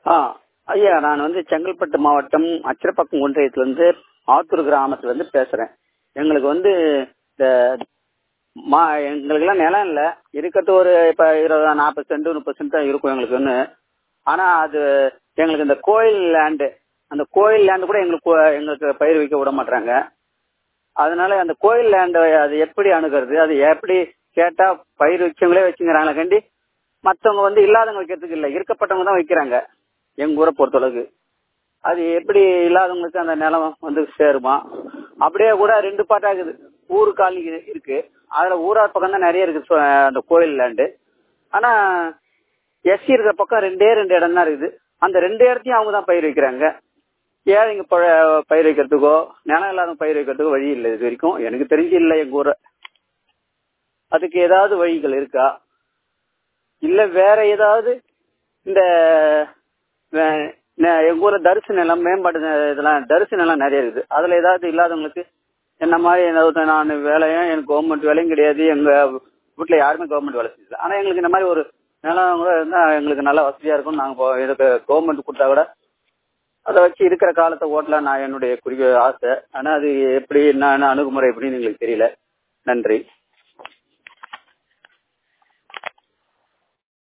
ஆ ஐயா நான் வந்து செங்கல்பட்டு மாவட்டம் அச்சிரப்பாக்கம் ஒன்றியத்திலிருந்து ஆத்தூர் கிராமத்துல இருந்து பேசுறேன் எங்களுக்கு வந்து இந்த மா எங்களுக்கெல்லாம் நிலம் இல்லை இருக்கிறது ஒரு இப்போ இருபது நாற்பது சென்ட் முப்பது சென்ட் தான் இருக்கும் எங்களுக்குன்னு ஆனால் அது எங்களுக்கு இந்த கோயில் லேண்டு அந்த கோயில் லேண்டு கூட எங்களுக்கு எங்களுக்கு பயிர் வைக்க விட மாட்டாங்க அதனால அந்த கோயில் லேண்டை அது எப்படி அணுகிறது அது எப்படி கேட்டா பயிர் வச்சவங்களே வச்சுங்கிறாங்களே கண்டி மற்றவங்க வந்து இல்லாதவங்க வைக்கிறதுக்கு இல்லை இருக்கப்பட்டவங்க தான் வைக்கிறாங்க எங்க ஊரை பொறுத்தளவுக்கு அது எப்படி இல்லாதவங்களுக்கு அந்த நிலம் வந்து சேருமா அப்படியே கூட ரெண்டு பாட்டா இருக்குது ஊரு காலனி இருக்கு அதுல ஊரார் பக்கம் தான் நிறைய இருக்கு சொ- அந்த கோயில் லேண்டு ஆனா எஸ்சி இருக்கிற பக்கம் ரெண்டே ரெண்டு இடம் தான் இருக்குது அந்த ரெண்டு இடத்தையும் அவங்க தான் பயிர் வைக்கிறாங்க ஏழைங்க ப- பயிர் வைக்கிறதுக்கோ நிலம் இல்லாத பயிர் வைக்கிறதுக்கோ வழி இல்லை இது வரைக்கும் எனக்கு தெரிஞ்சு இல்லை எங்க ஊரை அதுக்கு ஏதாவது வழிகள் இருக்கா இல்ல வேற ஏதாவது இந்த வே- நெ- எங்க ஊர்ல தரிசு நிலம் மேம்பாட்டு நெ- இதெல்லாம் தரிசு நிலம் நிறைய இருக்குது அதுல ஏதாவது இல்லாதவங்களுக்கு என்ன மாதிரி ஏதாவது நான் வேலையும் எனக்கு கவர்மெண்ட் வேலையும் கிடையாது எங்க வீட்டுல யாருமே கவர்மெண்ட் வேலை செய்யல ஆனா எங்களுக்கு இந்த மாதிரி ஒரு நிலம் கூட இருந்தா எங்களுக்கு நல்ல வசதியா இருக்கும் நாங்க இப்போ இதுக்கு கவர்மெண்ட் கொடுத்தா கூட அதை வச்சு இருக்கிற காலத்தை ஓட்டலாம் நான் என்னுடைய குறிக்க ஆசை ஆனா அது எப்படி என்ன அணுகுமுறை எப்படின்னு எங்களுக்கு தெரியல நன்றி